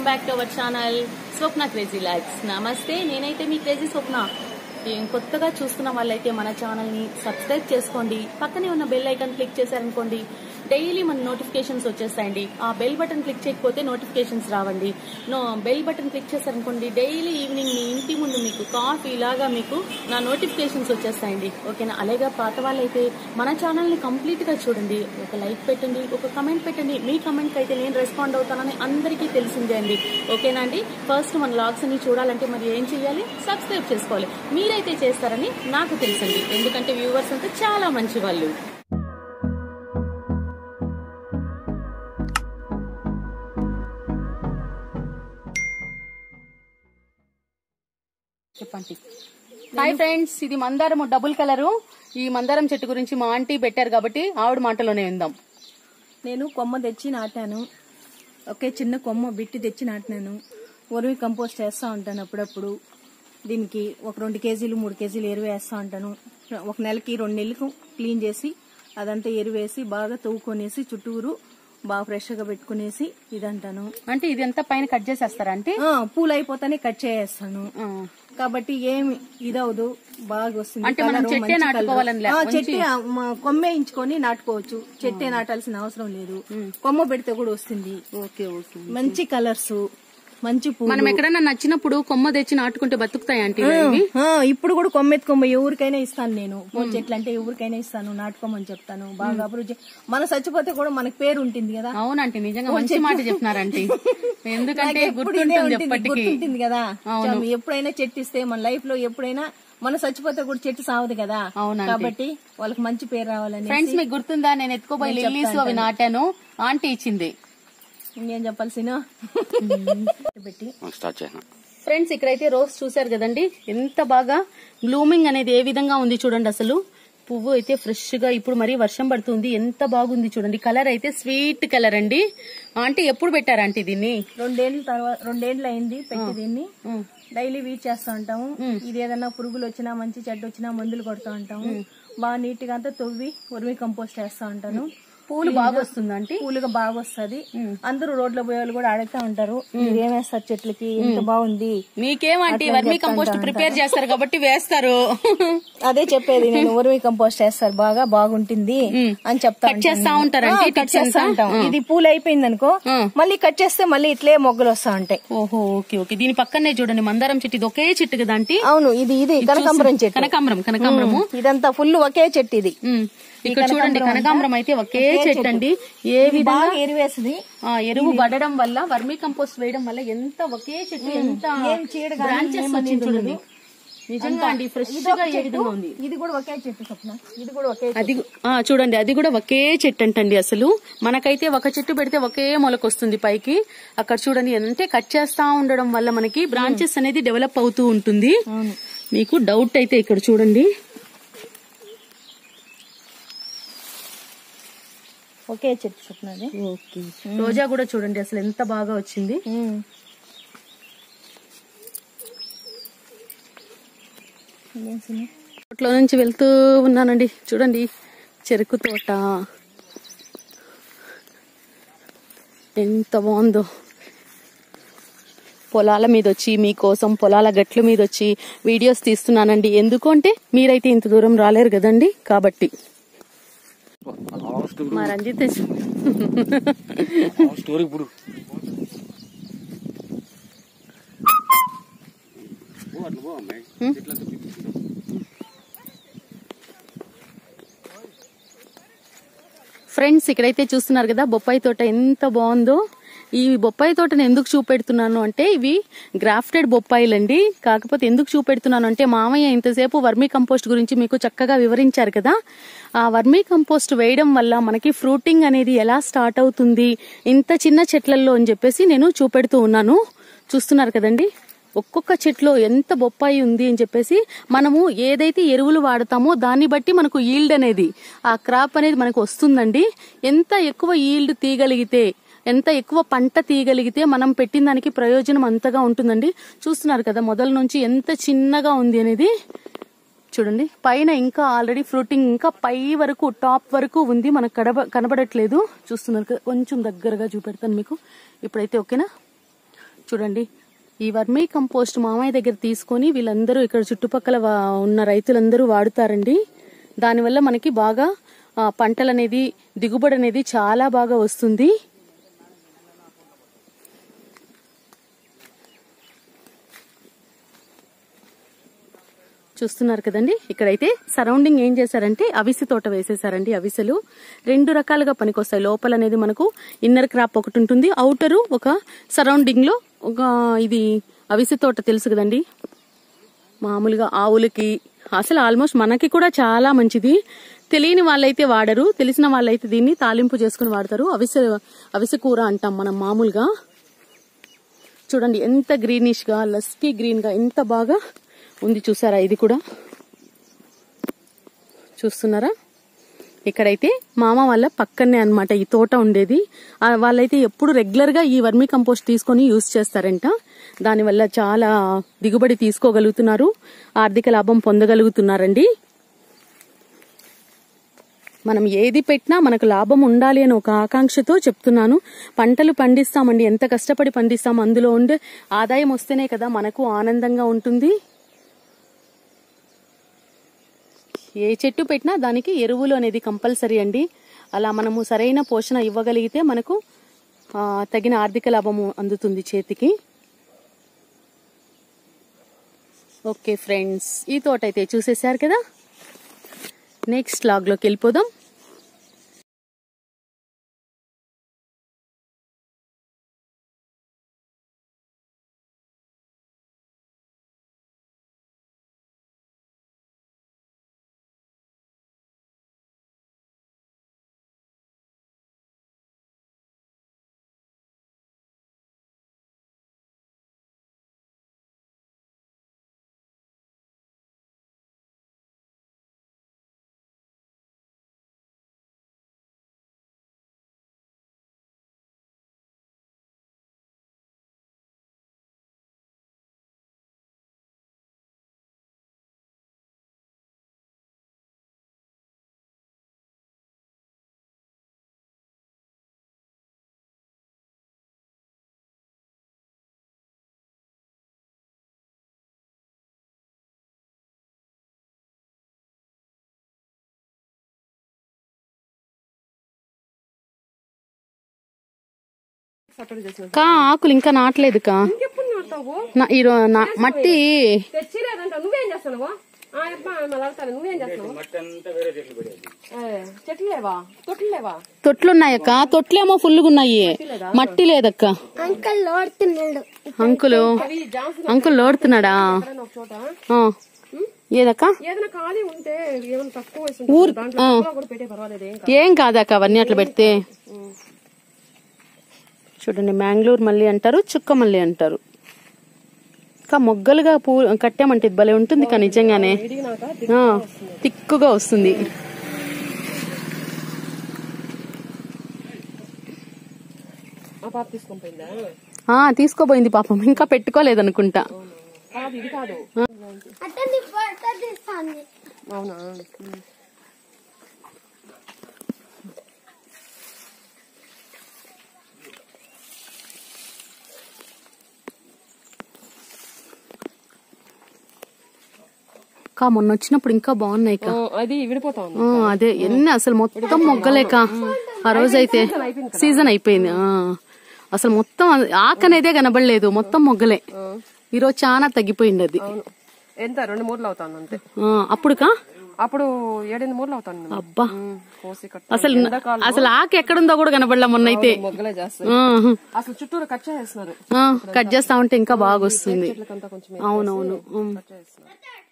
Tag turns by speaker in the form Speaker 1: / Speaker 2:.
Speaker 1: Back to our channel Swapna crazy likes నమస్తే నేనైతే మీ crazy స్వప్న ఏం కొత్తగా చూస్తున్న వాళ్ళైతే మన ఛానల్ ని సబ్స్క్రైబ్ చేసుకోండి పక్కనే ఉన్న బెల్ ఐకాన్ క్లిక్ చేశారనుకోండి డైలీ మన నోటిఫికేషన్స్ వచ్చేస్తాయండి ఆ బెల్ బటన్ క్లిక్ చేయకపోతే నోటిఫికేషన్స్ రావండి నో బెల్ బటన్ క్లిక్ చేశారనుకోండి డైలీ ఈవినింగ్ మీ ఇంటి ముందు మీకు కాఫీ లాగా మీకు నా నోటిఫికేషన్స్ వచ్చేస్తాయండి ఓకేనా అలాగే పాత వాళ్ళైతే మన ఛానల్ ని కంప్లీట్ గా చూడండి ఒక లైక్ పెట్టండి ఒక కమెంట్ పెట్టండి మీ కమెంట్ కి అయితే నేను రెస్పాండ్ అవుతానని అందరికీ తెలిసిందే అండి ఓకేనా అండి ఫస్ట్ మన లాగ్స్ అన్ని చూడాలంటే మరి ఏం చేయాలి సబ్స్క్రైబ్ చేసుకోవాలి మీరైతే చేస్తారని నాకు తెలుసండి ఎందుకంటే వ్యూవర్స్ అంతా చాలా మంచి వాళ్ళు చెప్పండి హాయ్ ఫ్రెండ్స్ ఇది మందారం డబుల్ కలరు ఈ మందారం చెట్టు గురించి మా ఆంటీ పెట్టారు కాబట్టి ఆవిడ మాటలోనే విందాం
Speaker 2: నేను కొమ్మ తెచ్చి నాటాను ఒకే చిన్న కొమ్మ బిట్టి తెచ్చి నాటినాను వరివి కంపోస్ట్ వేస్తూ ఉంటాను అప్పుడప్పుడు దీనికి ఒక రెండు కేజీలు మూడు కేజీలు ఎరువు వేస్తూ ఉంటాను ఒక నెలకి రెండు నెలలకు క్లీన్ చేసి అదంతా ఎరువు వేసి బాగా తవ్వుకొనేసి చుట్టూరు బాగా ఫ్రెష్గా పెట్టుకునేసి ఇదంటాను
Speaker 1: అంటే ఇది అంతా పైన కట్ చేసేస్తారా అంటే
Speaker 2: ఆ, పూలు అయిపోతానే కట్ చేసేస్తాను కాబట్టి ఏమి ఇదవదు బాగా వస్తుంది
Speaker 1: అంటే మనం
Speaker 2: కలరు,
Speaker 1: చెట్టే
Speaker 2: మంచి
Speaker 1: నాటుకోవాలని లే-
Speaker 2: కలరు. ఆ, చెట్టే ఆ, మ- కొమ్మే ఇంచుకొని నాటుకోవచ్చు చెట్టే నాటాల్సిన అవసరం లేదు కొమ్మ పెడితే కూడా వస్తుంది
Speaker 1: ఓకే ఓకే
Speaker 2: మంచి కలర్స్ మంచి పువ్వు
Speaker 1: మనం ఎక్కడన్నా నచ్చినప్పుడు కొమ్మ తెచ్చి నాటుకుంటే బతుకుతాయి ఆంటీ ఇవి
Speaker 2: ఆ, ఇప్పుడు కూడా కొమ్మెత్తి కొమ్మ ఎవరికైనా ఇస్తాను నేను పూల చెట్లు అంటే ఎవరికైనా ఇస్తాను నాటుకోమని చెప్తాను బాగా అభివృద్ధి మన చచ్చిపోతే కూడా మనకి పేరు ఉంటుంది కదా
Speaker 1: అవునంటీ నిజంగా మంచి మాట చెప్తున్నారంటీ ఎందుకంటే
Speaker 2: నాకు ఎప్పుడు ఇదే
Speaker 1: గుర్తుంటుంది
Speaker 2: ఉంటుంది,
Speaker 1: ఎప్పటికీ
Speaker 2: గుర్తుంటుంది కదా చాలు, ఎప్పుడైనా చెట్టు ఇస్తే మన లైఫ్ లో ఎప్పుడైనా మన చచ్చిపోతే కూడా చెట్టు సావదు కదా
Speaker 1: అవునండి.
Speaker 2: కాబట్టి వాళ్ళకి మంచి పేరు రావాలని
Speaker 1: ఫ్రెండ్స్ మీకు గుర్తుందా నేను ఎత్తుకోబోయి లిల్లీస్ అవి నాటాను ఆంటీ ఇచ్చింది
Speaker 2: ఇంకేం చెప్పాల్సిన పెట్టి
Speaker 3: స్టార్ట్ చేసిన
Speaker 1: ఫ్రెండ్స్ ఇక్కడైతే రోజ్ చూసారు కదండి ఎంత బాగా బ్లూమింగ్ అనేది ఏ విధంగా ఉంది చూడండి అసలు పువ్వు అయితే ఫ్రెష్ గా ఇప్పుడు మరీ వర్షం పడుతుంది ఎంత బాగుంది చూడండి కలర్ అయితే స్వీట్ కలర్ అండి ఆంటీ ఎప్పుడు పెట్టారంటీ దీన్ని
Speaker 2: రెండేళ్ల తర్వాత రెండేళ్లు అయింది పెట్టి దీన్ని డైలీ వీట్ చేస్తూ ఉంటాము ఇది ఏదైనా పురుగులు వచ్చినా మంచి చెడ్డ వచ్చినా మందులు కొడుతూ ఉంటాము బాగా నీట్ గా అంతా తవ్వి ఉరిమి కంపోస్ట్ వేస్తా ఉంటాను
Speaker 1: పూలు బాగా వస్తుంది ఆంటీ
Speaker 2: పూలుగా బాగా వస్తది అందరూ రోడ్ల పోయే వాళ్ళు కూడా అడుగుతా ఉంటారు మీరు ఏమేస్తారు చెట్లకి ఎంత బాగుంది
Speaker 1: మీకేమంటీ వర్మీ కంపోస్ట్ ప్రిపేర్ చేస్తారు కాబట్టి వేస్తారు
Speaker 2: అదే చెప్పేది నేను ఉరిమి కంపోస్ట్ వేస్తారు బాగా బాగుంటుంది అని చెప్తా
Speaker 1: కట్ చేస్తా ఉంటారంటే
Speaker 2: కట్ చేస్తా ఉంటాం ఇది పూలు అయిపోయింది అనుకో మళ్ళీ కట్ చేస్తే మళ్ళీ ఇట్లే మొగ్గలు వస్తా ఉంటాయి
Speaker 1: ఓహో ఓకే ఓకే దీని పక్కనే చూడండి మందారం చెట్టు ఇది ఒకే చెట్టు కదా ఆంటీ
Speaker 2: అవును ఇది ఇది కనకాంబరం చెట్టు
Speaker 1: కనకాంబరం కనకాంబరము
Speaker 2: ఇదంతా ఫుల్ ఒకే చెట్టు ఇది
Speaker 1: ఉమ్. ఇక్కడ చూడండి కనకాంబరం అయితే ఒకే చెట్టు అండి ఏ విధంగా
Speaker 2: బాగా ఎరివేస్తుంది
Speaker 1: ఆ, ఎరువు పడడం వల్ల వర్మీ కంపోస్ట్ వేయడం వల్ల ఎంత ఒకే చెట్టు ఎంత
Speaker 2: ఏం చీడ గానీ
Speaker 1: బ్రాంచెస్
Speaker 2: ఏం
Speaker 1: వచ్చింది
Speaker 2: అనేది
Speaker 1: చూడండి నిజంగా అండి ఫ్రెష్ గా ఏ విధంగా ఉంది
Speaker 2: ఇది కూడా ఒకే చెట్టు స్వప్న ఇది కూడా ఒకే
Speaker 1: అది గు- ఆ, చూడండి అది కూడా ఒకే చెట్టు అంటండి అసలు మనకైతే ఒక చెట్టు పెడితే ఒకే మొలకొస్తుంది పైకి అక్కడ చూడండి అంటే కట్ చేస్తా ఉండడం వల్ల మనకి బ్రాంచెస్ అనేది డెవలప్ అవుతూ ఉంటుంది మీకు డౌట్ అయితే ఇక్కడ చూడండి
Speaker 2: ఒకే చెట్టు స్వప్న అది
Speaker 1: ఓకే రోజా కూడా చూడండి అసలు ఎంత బాగా వచ్చింది
Speaker 2: ఏం సినిమా?
Speaker 1: తోటలో నుంచి వెళ్తూ ఉన్నానండి చూడండి చెరుకు తోట ఎంత బాగుందో పొలాల మీద వచ్చి మీకోసం పొలాల గట్ల మీద వచ్చి వీడియోస్ తీస్తున్నానండి ఎందుకు అంటే మీరైతే ఇంత దూరం రాలేరు కదండి కాబట్టి
Speaker 3: లాస్ట్
Speaker 1: మా రంజిత్
Speaker 3: స్టోరీ ఇప్పుడు ఓ, అట్లా పో అమ్మాయి చెట్లంతా పీకేసుకుంటావు.
Speaker 1: ఫ్రెండ్స్ ఇక్కడైతే చూస్తున్నారు కదా బొప్పాయి తోట ఎంత బాగుందో ఈ బొప్పాయి తోటను ఎందుకు చూపెడుతున్నాను అంటే ఇవి గ్రాఫ్టెడ్ బొప్పాయిలండి కాకపోతే ఎందుకు చూపెడుతున్నాను అంటే మామయ్య ఇంతసేపు వర్మీ కంపోస్ట్ గురించి మీకు చక్కగా వివరించారు కదా ఆ వర్మీ కంపోస్ట్ వేయడం వల్ల మనకి ఫ్రూటింగ్ అనేది ఎలా స్టార్ట్ అవుతుంది ఇంత చిన్న చెట్లల్లో అని చెప్పేసి నేను చూపెడుతూ ఉన్నాను చూస్తున్నారు కదండి ఒక్కొక్క చెట్లో ఎంత బొప్పాయి ఉంది అని చెప్పేసి మనము ఏదైతే ఎరువులు వాడతామో దాన్ని బట్టి మనకు ఈల్డ్ అనేది ఆ క్రాప్ అనేది మనకు వస్తుందండి ఎంత ఎక్కువ ఈల్డ్ తీయగలిగితే ఎంత ఎక్కువ పంట తీయగలిగితే మనం పెట్టిన దానికి ప్రయోజనం అంతగా ఉంటుందండి చూస్తున్నారు కదా మొదల నుంచి ఎంత చిన్నగా ఉంది అనేది చూడండి పైన ఇంకా ఆల్రెడీ ఫ్రూటింగ్ ఇంకా పై వరకు టాప్ వరకు ఉంది మనకు కనబ కనబడట్లేదు చూస్తున్నారు కదా కొంచెం దగ్గరగా చూపెడతాను మీకు ఇప్పుడైతే ఓకేనా చూడండి ఈ వర్మీ కంపోస్ట్ మామయ్య దగ్గర తీసుకొని వీళ్ళందరూ ఇక్కడ చుట్టుపక్కల వా- ఉన్న రైతులందరూ వాడుతారండి దానివల్ల మనకి బాగా ఆ, పంటలు అనేది దిగుబడి అనేది చాలా బాగా వస్తుంది చూస్తున్నారు కదండి ఇక్కడైతే సరౌండింగ్ ఏం చేశారంటే అవిసె తోట వేసేసారండి అవిసెలు రెండు రకాలుగా పనికొస్తాయి లోపల అనేది మనకు ఇన్నర్ క్రాప్ ఒకటి ఉంటుంది అవుటరు ఒక సరౌండింగ్ లో ఒక ఇది అవిసె తోట తెలుసు కదండి మామూలుగా ఆవులకి అసలు ఆల్మోస్ట్ మనకి కూడా చాలా మంచిది తెలియని వాళ్ళైతే వాడరు తెలిసిన వాళ్ళైతే దీన్ని తాలింపు చేసుకుని వాడతారు అవిసె అవిసె కూర అంటాం మనం మామూలుగా చూడండి ఎంత గ్రీనిష్ గా లస్కీ గ్రీన్ గా ఎంత బాగా ఉంది చూసారా ఇది కూడా చూస్తున్నారా ఇక్కడైతే మామ వాళ్ళ పక్కనే అన్నమాట ఈ తోట ఉండేది ఆ వాళ్ళైతే ఎప్పుడు రెగ్యులర్ గా ఈ వర్మీ కంపోస్ట్ తీసుకొని యూజ్ చేస్తారంట దానివల్ల చాలా దిగుబడి తీసుకోగలుగుతున్నారు ఆర్థిక లాభం పొందగలుగుతున్నారండి మనం ఏది పెట్టినా మనకు లాభం ఉండాలి అని ఒక ఆకాంక్షతో చెప్తున్నాను పంటలు పండిస్తామండి ఎంత కష్టపడి పండిస్తాం అందులో ఉండే ఆదాయం వస్తేనే కదా మనకు ఆనందంగా ఉంటుంది ఏ చెట్టు పెట్టినా దానికి ఎరువులు అనేది కంపల్సరీ అండి అలా మనము సరైన పోషణ ఇవ్వగలిగితే మనకు ఆ, తగిన ఆర్థిక లాభము అందుతుంది చేతికి ఓకే ఫ్రెండ్స్ ఈ తోట అయితే చూసేశారు కదా నెక్స్ట్ లాగ్లోకి వెళ్ళిపోదాం కా ఆకులు ఇంకా నాటలేదు కా
Speaker 4: ఎప్పుడు నాటుతావు
Speaker 1: నా- ఈ రో- నా- మట్టి
Speaker 4: తెచ్చిలేదంట నువ్వేం చేస్తున్నావు ఆ అబ్బా మళ్ళీ అడుగుతాను నువ్వేం చేస్తున్నావు
Speaker 3: మట్టి అంతా వేరే చెట్లు పడేది
Speaker 4: ఏ, చెట్లు లేవా తొట్లు లేవా
Speaker 1: తొట్లున్నాయక్క తొట్లేమో ఫుల్గా ఉన్నాయి మట్టి లేదక్క
Speaker 5: అంకల్ లోడుతున్నాడు
Speaker 1: అంకులు
Speaker 4: అవి జాన్సన్
Speaker 1: అంకుల్ లోడుతున్నాడా
Speaker 4: ఎక్కడైనా ఒక చోట
Speaker 1: ఆ. ఏదక్క
Speaker 4: ఏదైనా ఖాళీ ఉంటే ఏమైనా తక్కువ వేసి ఉంటుంది.
Speaker 1: ఊరు
Speaker 4: దాంట్లో
Speaker 1: ఆ.
Speaker 4: తక్కువ కూడా పెట్టే పర్వాలేదు ఏం కాదు
Speaker 1: ఏం కాదక్క అవన్నీ అట్లా పెడితే చూడండి మ్యాంగ్లూర్ మల్లి అంటారు చుక్క మల్లి అంటారు ఇంకా మొగ్గలుగా పూ కట్టామంటే ఇది భలే ఉంటుంది కా నిజంగానే
Speaker 4: విడిగినాక
Speaker 1: ఆ, తిక్కుగా వస్తుంది
Speaker 4: ఆ పాప తీసుకొని పోయిందా
Speaker 1: ఆ తీసుకోబోయింది పాపం ఇంకా పెట్టుకోలేదనుకుంటా
Speaker 4: కాదు ఇది కాదు
Speaker 5: అతన్ని ఫోటో తీస్తాంది
Speaker 4: అవునా
Speaker 1: కా మొన్న వచ్చినప్పుడు ఇంకా బాగున్నాయి కా
Speaker 4: ఆ, అది విడిపోతా ఉంది
Speaker 1: ఆ, అదే ఎన్ని అసలు మొత్తం మొగ్గలేక ఆ రోజైతే సీజన్ అయిపోయింది ఆ. అసలు మొత్తం ఆకనేదే కనబడలేదు మొత్తం మొగ్గలే ఈ రోజు చాలా తగ్గిపోయింది అది
Speaker 4: అవును ఎంత రెండు మూరలు అవుతాను అంతే
Speaker 1: ఆ, అప్పుడుకా
Speaker 4: అప్పుడు ఏడెనిమిది మూరలు అవుతాను నేను.
Speaker 1: అబ్బా
Speaker 4: ఉమ్, కోసి కట్
Speaker 1: అసలు అసలు ఆకు ఎక్కడుందో కూడా కనబడలే మొన్న అయితే
Speaker 4: మొగ్గలే చేస్తారు
Speaker 1: ఆ,
Speaker 4: అసలు చుట్టూరు కట్ చేస్తున్నారు
Speaker 1: ఆ, కట్ చేస్తా ఉంటే ఇంకా బాగా వస్తుంది
Speaker 4: చెట్లకంతా కొంచెం
Speaker 1: అవునవును ఉమ్.
Speaker 4: కట్ చేస్తున్నారు